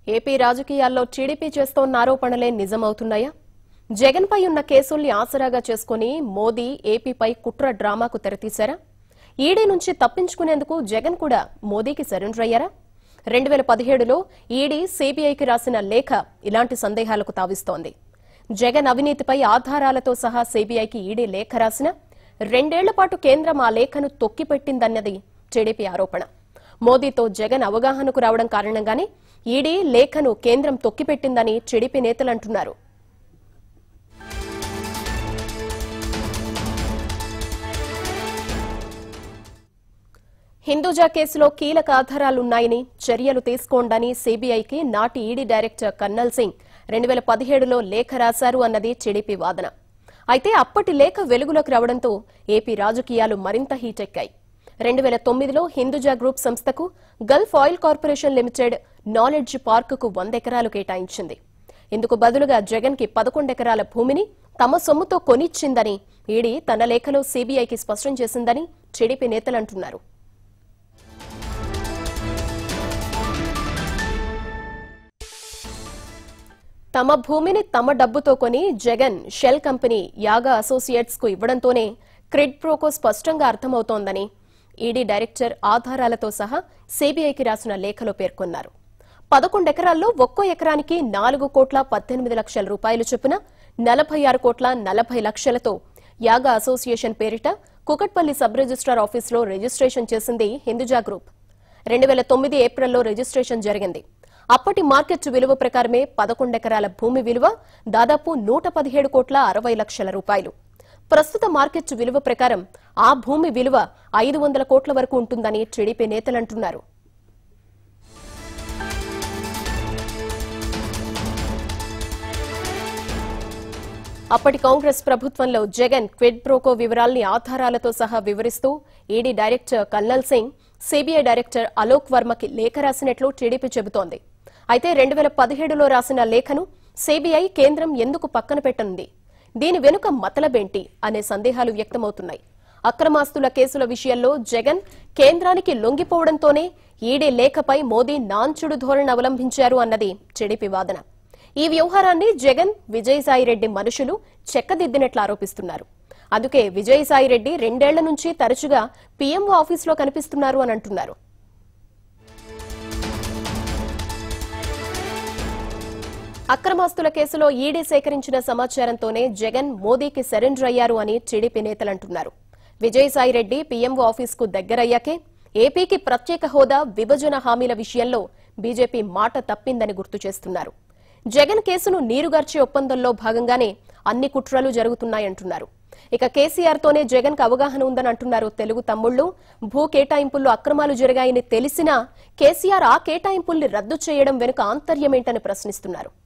AP రాజకీయాల్లో TDP చేస్తోన్న ఆరోపణలే నిజమవుతున్నాయా జగన్పై ఉన్న కేసుల్ని ఆసరాగా చేసుకుని మోదీ ఏపీపై కుట్ర డ్రామాకు తెరతీశారా ఈడీ నుంచి తప్పించుకునేందుకు జగన్ కూడా మోదీకి సరెండర్ అయ్యారా రెండు వేల పదిహేడులో ఈడీ సీబీఐకి రాసిన లేఖ ఇలాంటి సందేహాలకు తావిస్తోంది జగన్ అవినీతిపై ఆధారాలతో సహా సీబీఐకి ఈడీ లేఖ రాసిన రెండేళ్ల పాటు కేంద్రం ఆ లేఖను తొక్కిపెట్టిందన్నది టీడీపీ ఆరోపణ మోదీతో జగన్ అవగాహనకు రావడం కారణంగానే ఈడీ లేఖను కేంద్రం తొక్కిపెట్టిందని టీడీపీ నేతలు అంటున్నారు హిందూజా కేసులో కీలక ఆధారాలున్నాయని చర్యలు తీసుకోండని సీబీఐకి నాటి ఈడీ డైరెక్టర్ కన్నల్ సింగ్ రెండు వేల పదిహేడులో లేఖ రాశారు అన్నది టీడీపీ వాదన అయితే అప్పటి లేఖ వెలుగులోకి రావడంతో ఏపీ రాజకీయాలు మరింత హీటెక్కాయి రెండు వేల తొమ్మిదిలో హిందూజా గ్రూప్ సంస్థకు Gulf oil corporation limited knowledge పార్కుకు వంద ఎకరాలు కేటాయించింది ఇందుకు బదులుగా జగన్ కి పదకొండెకరాల భూమిని తమ సొమ్ముతో కొనిచ్చిందని ఈడీ తన లేఖలో సీబీఐకి స్పష్టం చేసిందని టీడీపీ నేతలు అంటున్నారు తమ భూమిని తమ డబ్బుతో కొని Jagan shell company Yaga associates కు ఇవ్వడంతోనే క్రిడ్ ప్రోకో స్పష్టంగా అర్థమవుతోందని ఈడీ డైరెక్టర్ ఆధారాలతో సహా సీబీఐకి రాసిన లేఖలో పేర్కొన్నారు పదకొండు ఎకరాల్లో ఒక్కో ఎకరానికి నాలుగు కోట్ల పద్దెనిమిది లక్షల రూపాయలు చొప్పున నలభై ఆరు కోట్ల నలభై లక్షలతో యాగా అసోసియేషన్ పేరిట కుకట్పల్లి సబ్ రిజిస్ట్రార్ ఆఫీసులో రిజిస్ట్రేషన్ చేసింది హిందూజా గ్రూప్ రెండు వేల తొమ్మిది ఏప్రిల్లో రిజిస్ట్రేషన్ జరిగింది అప్పటి మార్కెట్ విలువ ప్రకారమే పదకొండెకరాల భూమి విలువ దాదాపు నూట పదిహేడు కోట్ల అరవై లక్షల రూపాయలు ప్రస్తుత మార్కెట్ విలువ ప్రకారం ఆ భూమి విలువ ఐదు వందల కోట్ల వరకు ఉంటుందని టీడీపీ నేతలంటున్నారు అప్పటి కాంగ్రెస్ ప్రభుత్వంలో జగన్ క్విడ్ ప్రోకో వివరాల్ని ఆధారాలతో సహా వివరిస్తూ ED director colonel Singh CBI director Alok వర్మకి లేఖ రాసినట్లు టీడీపీ చెబుతోంది అయితే రెండు వేల పదిహేడులో రాసిన లేఖను సీబీఐ కేంద్రం ఎందుకు పక్కన పెట్టనుంది దీని వెనుక మతలబేంటి అనే సందేహాలు వ్యక్తమవుతున్నాయి అక్రమాస్తుల కేసుల విషయంలో జగన్ కేంద్రానికి లొంగిపోవడంతోనే ఈడీ లేఖపై మోదీ నాంచుడు ధోరణి అవలంబించారు అన్నది టీడీపీ వాదన ఈ వ్యవహారాన్ని జగన్ విజయసాయిరెడ్డి మనుషులు చెక్కదిద్దినట్లు ఆరోపిస్తున్నారు అందుకే విజయసాయిరెడ్డి రెండేళ్ల నుంచి తరచుగా పీఎంఓ ఆఫీసులో కనిపిస్తున్నారు అని అంటున్నారు అక్రమాస్తుల కేసులో ఈడీ సేకరించిన సమాచారంతోనే జగన్ మోదీకి సరెండర్ అయ్యారు అని టీడీపీ నేతలంటున్నారు విజయసాయిరెడ్డి పీఎంఓ ఆఫీసుకు దగ్గరయ్యాకే ఏపీకి ప్రత్యేక హోదా విభజన హామీల విషయంలో బీజేపీ మాట తప్పిందని గుర్తు చేస్తున్నారు జగన్ కేసును నీరుగార్చే ఒప్పందంలో భాగంగానే అన్ని కుట్రలు జరుగుతున్నాయంటున్నారు ఇక కేసీఆర్ తోనే జగన్ కు అవగాహన ఉందని అంటున్నారు తెలుగు తమ్ముళ్లు భూ కేటాయింపుల్లో అక్రమాలు జరిగాయని తెలిసినా కేసీఆర్ ఆ కేటాయింపుల్ని రద్దు చేయడం వెనుక ఆంతర్యమేంటని ప్రశ్నిస్తున్నారు